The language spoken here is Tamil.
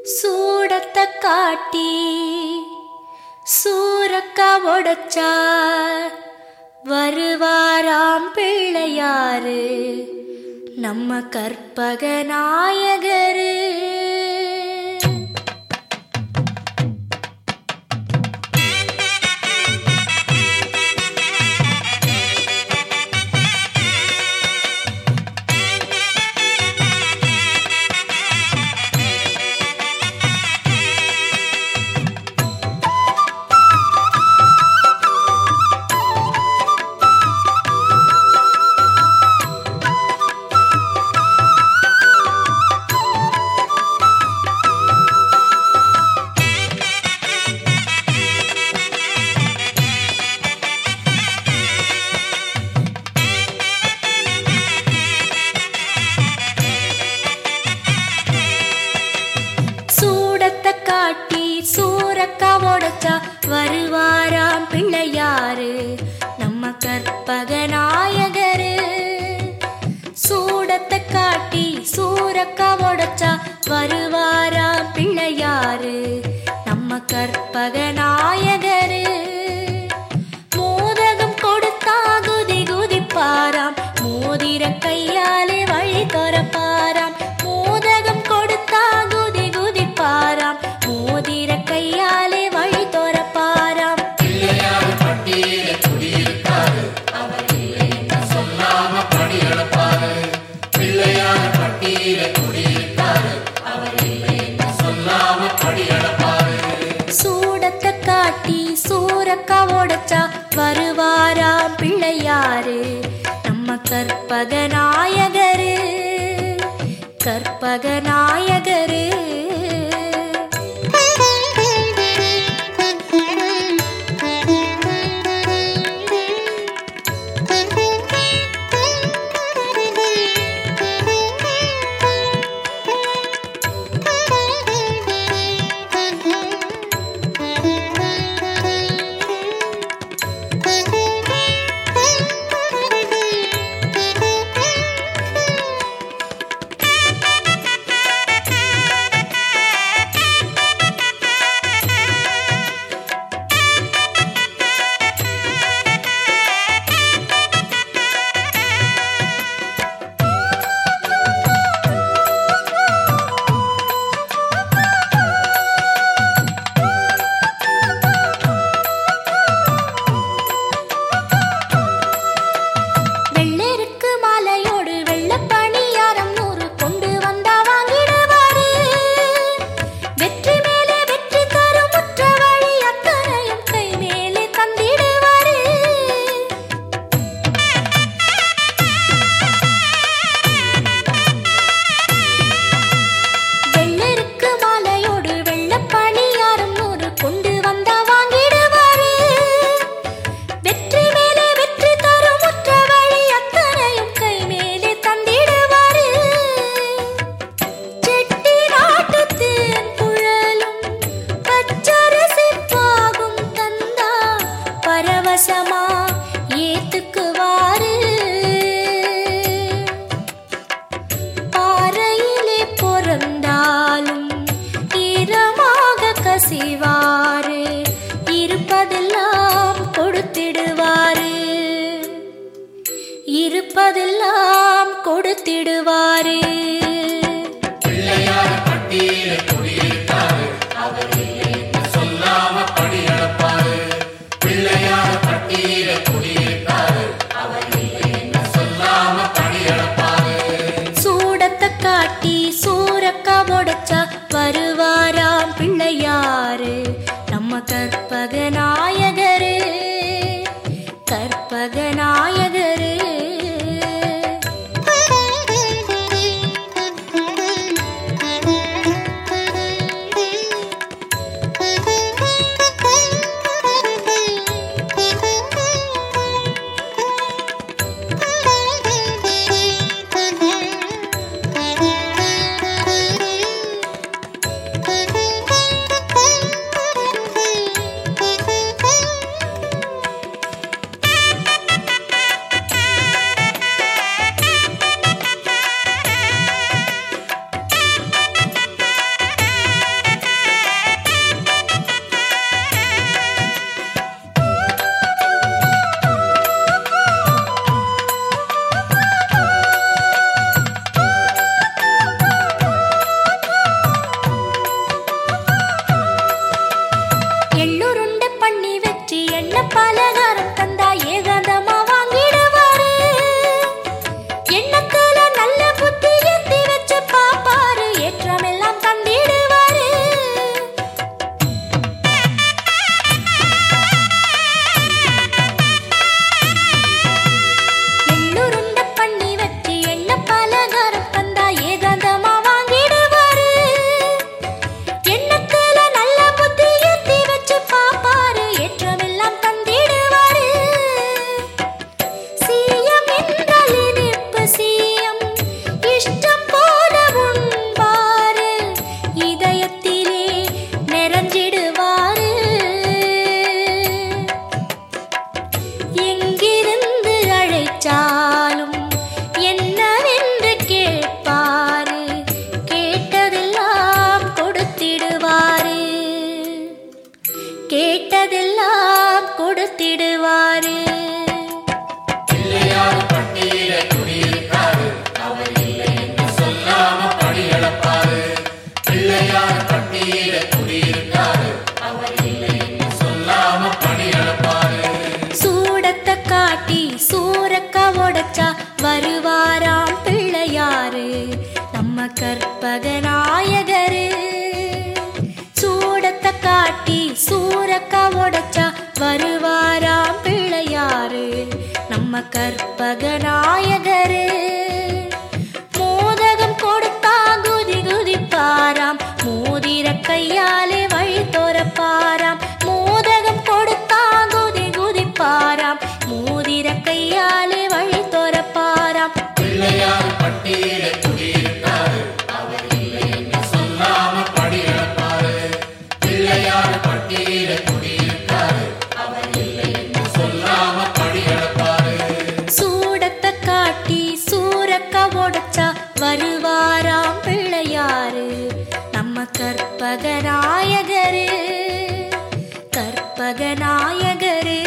சூடத்தை காட்டி சூரக்கா உடைச்சா வருவாராம் பிள்ளையாரு நம்ம கற்பக நாயகரு சூடத்தை காட்டி சூரக்கா உடைச்சா வருவாராம் பிள்ளையாரு நம்ம கற்பக நாயகரு சூடத்தை காட்டி சூரக்கா உடைச்சா வருவாராம் பிள்ளையாரு நம்ம கற்பக நாயகரு மோதகம் கொடுத்தா குதி குதிப்பாராம் மோதிர கையாலே வழி துறப்பாராம் மோதகம் கொடுத்தா குதி குதிப்பாராம் மோதிர கையாலே வழி துறப்பாராம் சூடத்தை காட்டி சூரக்கா உடைச்சா வருவாராம் பிள்ளையாரு நம்ம கற்பக நாயகரு கற்பக நாயகரு வெள்ளெருக்கு மாலையோடு வெள்ளப் பணியாரம் நூறு கொண்டு வந்தா வாங்கிடுவாரு வெற்றி மேலே வெற்றி தரும் முற்ற வழி அத்தனையும் கை மேலே தந்திடுவாரு வெள்ளெருக்கு மாலையோடு வெள்ளப் பணியாரம் நூறு கொண்டு வந்தா வாங்கிடுவாரு வெற்றி மேலே வெற்றி தரும் முற்ற வழி அத்தனையும் கை மேலே தந்திடுவாரு செட்டி நாட்டுத்தேன் குழலும் பச்சரிசி பாகும் தந்தா பரவசமா ஏத்துக்குவாரு பாறையிலே பிறந்தாலும் ஈரமாக கசிவாரு இருப்பதெல்லாம் கொடுத்திடுவாரு இருப்பதெல்லாம் கொடுத்திடுவாரு சூடத்தை காட்டி சூரக்கா உடைச்சா வருவாராம் பிள்ளையாரு நம்ம கற்பக நாயகரு கற்பக நாயகரு கற்பகநாயகரு சூடத்தை காட்டி சூரக்கா உடைச்சா வருவாராம் பிள்ளையாரு நம்ம கற்பகநாயகரு மோதகம் கொடுத்தா குதி குதிப்பாராம் மோதிர கையாலே வழி தோரப்பாராம் மோதகம் கொடுத்தா குதி குதிப்பாராம் மோதிர கையாலே வழி தோரப்பாராம் பிள்ளையார் பட்டியல குடியிருக்காரு அவர் இல்லை என்று சொல்லாம படி இழப்பாரு பிள்ளையார் பட்டியல குடியிருக்காரு அவர் இல்லை என்று சொல்லாம படி இழப்பாரு சூடத்தை காட்டி சூரக்கா உடைச்சா வருவாராம் பிள்ளையாரு நம்ம கற்பகநாயகரு கற்பகநாயகரு